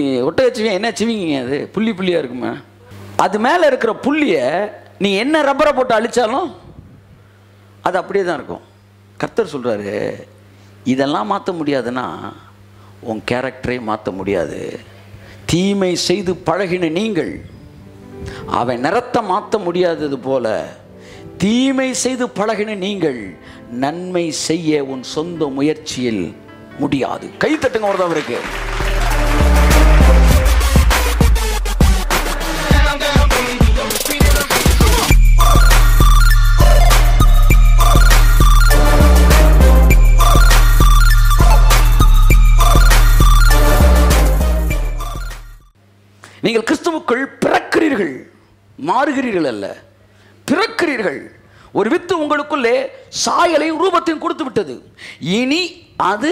ஒட்டகச்சிவியம் என்ன சிவிங்க அது புள்ளி புள்ளியாக இருக்குமா அது மேலே இருக்கிற புள்ளியை நீ என்ன ரப்பரை போட்டு அழிச்சாலும் அது அப்படியே தான் இருக்கும் கர்த்தர் சொல்கிறாரு இதெல்லாம் மாற்ற முடியாதுன்னா உன் கேரக்டரை மாற்ற முடியாது தீமை செய்து பழகின நீங்கள் அவன் நிறத்தை மாற்ற முடியாதது போல தீமை செய்து பழகின நீங்கள் நன்மை செய்ய உன் சொந்த முயற்சியில் முடியாது கை தட்டுங்க ஒருத்தவருக்கு நீங்கள் கிறிஸ்துவுக்குள் பிறக்கிறீர்கள் மாறுகிறீர்கள் அல்ல பிறக்கிறீர்கள் ஒரு வித்து உங்களுக்குள்ளே சாயலையும் ரூபத்தையும் கொடுத்து விட்டது இனி அது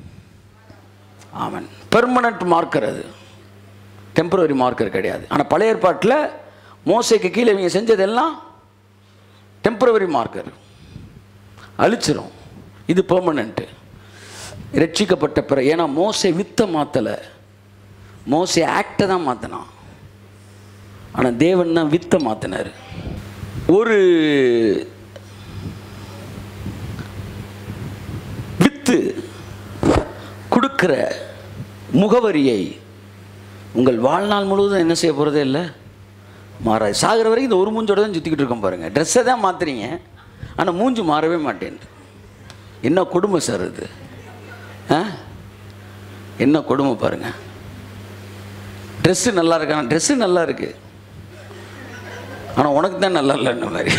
ஆமன் பெர்மனன்ட் மார்க்கர் அது டெம்பரரி மார்க்கர் கிடையாது ஆனால் பழைய ஏற்பாட்டில் மோசைக்கு கீழே இவங்க செஞ்சதெல்லாம் டெம்பரவரி மார்க்கர் அழிச்சிரும் இது பெர்மனண்ட்டு ரட்சிக்கப்பட்ட பிற ஏன்னா மோசை வித்தை மாற்றலை மோசே ஆக்டை தான் மாற்றினான் ஆனால் தேவன் தான் வித்தை மாற்றினார் ஒரு வித்து கொடுக்கிற முகவரியை உங்கள் வாழ்நாள் முழுவதும் என்ன செய்ய போகிறதே இல்லை மாறாது சாகிற வரைக்கும் இந்த ஒரு மூஞ்சோட தான் சுற்றிக்கிட்டு இருக்கோம் பாருங்கள் ட்ரெஸ்ஸை தான் மாற்றுறீங்க ஆனால் மூஞ்சு மாறவே மாட்டேன் என்ன கொடுமை சார் இது ஆ என்ன கொடுமை பாருங்கள் ட்ரெஸ்ஸு நல்லா இருக்கான ட்ரெஸ்ஸு நல்லா இருக்கு ஆனால் உனக்கு தான் நல்லா இல்லைன்ன மாதிரி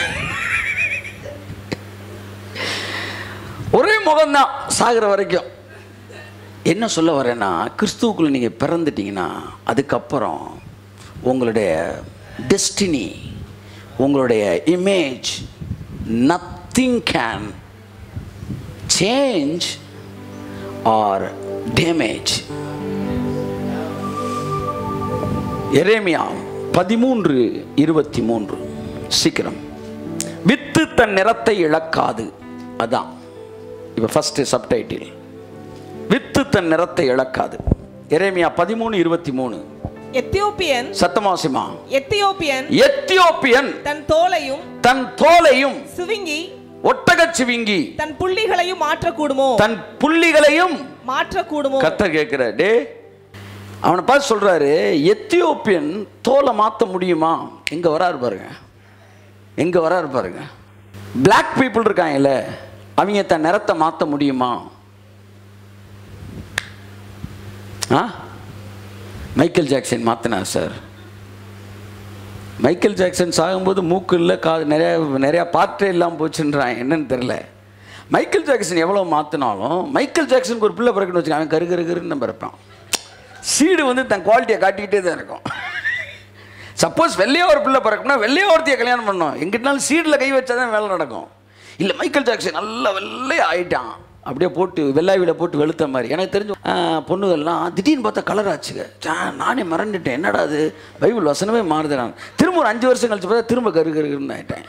ஒரே முகம்தான் சாகிற வரைக்கும் என்ன சொல்ல வரேன்னா கிறிஸ்துவுக்குள்ள நீங்கள் பிறந்துட்டீங்கன்னா அதுக்கப்புறம் உங்களுடைய டெஸ்டினி உங்களுடைய image nothing can change or damage எரேமியா பதிமூன்று இருபத்தி மூன்று சீக்கிரம் வித்து தன் நிறத்தை இழக்காது அதான் இப்போ ஃபஸ்ட்டு சப்டைட்டில் வித்து தன் நிறத்தை இழக்காது எரேமியா பதிமூணு இருபத்தி மூணு எத்தியோப்பியன் சத்தமாசிமா எத்தியோப்பியன் எத்தியோப்பியன் தன் தோலையும் தன் தோலையும் சிவிங்கி ஒட்டகச் சிவிங்கி தன் புள்ளிகளையும் மாற்றக்கூடுமோ தன் புள்ளிகளையும் மாற்றக்கூடுமோ கர்த்தர் கேட்கிற டே அவனை பார்த்து சொல்றாரு எத்தியோப்பியன் தோலை மாற்ற முடியுமா எங்க வராரு பாருங்க எங்க வராரு பாருங்க பிளாக் பீப்புள் இருக்காங்கல்ல அவங்க தன் நிறத்தை மாற்ற முடியுமா ஆ மைக்கேல் ஜாக்சன் மாற்றினார் சார் மைக்கேல் ஜாக்சன் சாகும்போது மூக்கு இல்லை காது நிறையா நிறையா பாட்டே இல்லாமல் போச்சுன்றான் என்னன்னு தெரில மைக்கேல் ஜாக்சன் எவ்வளோ மாற்றினாலும் மைக்கேல் ஜாக்சனுக்கு ஒரு பிள்ளை பிறக்கணும் வச்சுக்கோங்க அவன் கரு கரு கருன்னு நம்ம இருப்பான் சீடு வந்து தன் குவாலிட்டியை காட்டிக்கிட்டே தான் இருக்கும் சப்போஸ் வெள்ளையா ஒரு பிள்ளை பிறக்கணும்னா வெள்ளையா ஒருத்தைய கல்யாணம் பண்ணணும் எங்கிட்டனாலும் சீடில் கை வச்சா தான் வேலை நடக்கும் இல்லை மைக்கேல் ஜாக்சன் நல்லா வெள்ளையா ஆயிட்டான் அப்படியே போட்டு வெள்ளாவியில் போட்டு வெளுத்த மாதிரி எனக்கு தெரிஞ்ச ஆ, பொண்ணுகள்லாம் திடீர்னு பார்த்தா கலர் ஆச்சுங்க சா, நானே மறந்துட்டேன் என்னடா அது பைபிள் வசனமே மாறுது நான் திரும்ப ஒரு அஞ்சு வருஷம் கழிச்சு பார்த்தா திரும்ப கரு கருன்னு ஆயிட்டேன்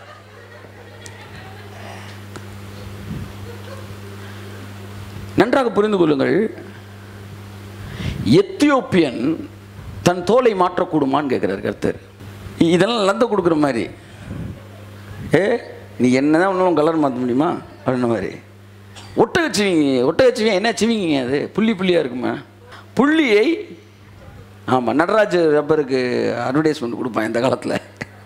நன்றாக புரிந்து கொள்ளுங்கள் எத்தியோப்பியன் தன் தோலை மாற்றக்கூடுமான்னு கேட்குறாரு கர்த்தர் இ- இதெல்லாம் லந்த கொடுக்குற மாதிரி ஏ நீ என்ன தான் ஒன்றும் கலர் மாற்ற முடியுமா அப்படின்ன மாதிரி ஒட்டகச்சிவிங்க ஒட்டகச்சிவிங்க என்ன சிவிங்க அது புள்ளி புள்ளியாக இருக்குமா புள்ளியை ஆமாம் நடராஜ் ரப்பருக்கு அட்வர்டைஸ்மெண்ட் கொடுப்பான் இந்த காலத்தில்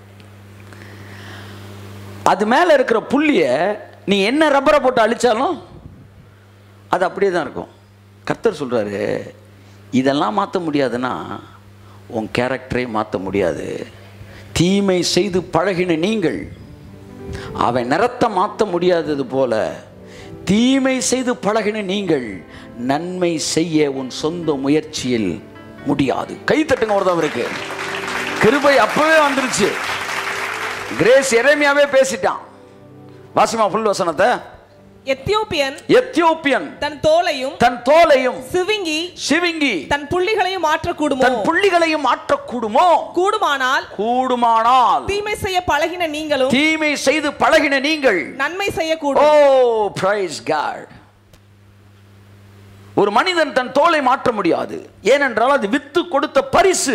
அது மேலே இருக்கிற புள்ளியை நீ என்ன ரப்பரை போட்டு அழிச்சாலும் அது அப்படியே தான் இருக்கும் கர்த்தர் சொல்கிறாரு இதெல்லாம் மாற்ற முடியாதுன்னா உன் கேரக்டரை மாற்ற முடியாது தீமை செய்து பழகின நீங்கள் அவன் நிறத்தை மாற்ற முடியாதது போல தீமை செய்து பழகின நீங்கள் நன்மை செய்ய உன் சொந்த முயற்சியில் முடியாது கை தட்டுங்க ஒருத்தவருக்கு கிருபை அப்பவே வந்துருச்சு கிரேஸ் எரேமியாவே பேசிட்டான் வாசிமா ஃபுல் வசனத்தை எத்தியோப்பியன் எத்தியோப்பியன் தன் தோலையும் தன் தோலையும் சிவிங்கி சிவிங்கி தன் புள்ளிகளையும் மாற்றக்கூடுமோ தன் புள்ளிகளையும் மாற்றக்கூடுமோ கூடுமானால் கூடுமானால் தீமை செய்ய பழகின நீங்களும் தீமை செய்து பழகின நீங்கள் நன்மை ஓ செய்யக்கூடும் பிரைஸ் காட் ஒரு மனிதன் தன் தோலை மாற்ற முடியாது ஏனென்றால் அது வித்து கொடுத்த பரிசு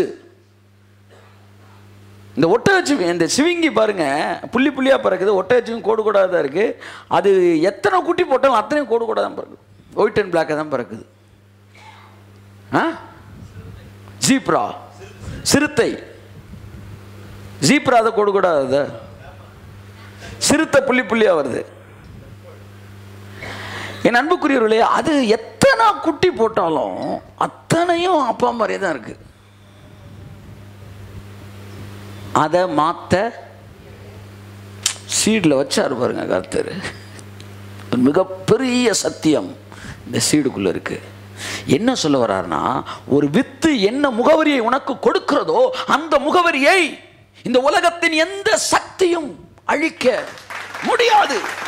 இந்த ஒட்டகச்சி இந்த சிவிங்கி பாருங்க புள்ளி புள்ளியாக பிறக்குது ஒட்டகச்சியும் கோடு கோடாக தான் இருக்குது அது எத்தனை குட்டி போட்டாலும் அத்தனையும் கோடு கோடாக தான் பிறக்குது ஒயிட் அண்ட் பிளாக்காக தான் பிறக்குது ஆ ஜீப்ரா சிறுத்தை ஜீப்ரா அதை கோடு கோடாக சிறுத்தை புள்ளி புள்ளியாக வருது என் அன்புக்குரியவர்களே அது எத்தனை குட்டி போட்டாலும் அத்தனையும் அப்பா மாதிரியே தான் இருக்கு அதை மாற்ற சீடில் வச்சாரு பாருங்க கர்த்தர் ஒரு மிகப்பெரிய சத்தியம் இந்த சீடுக்குள்ள இருக்கு என்ன சொல்ல வர்றாருன்னா ஒரு வித்து என்ன முகவரியை உனக்கு கொடுக்கிறதோ அந்த முகவரியை இந்த உலகத்தின் எந்த சக்தியும் அழிக்க முடியாது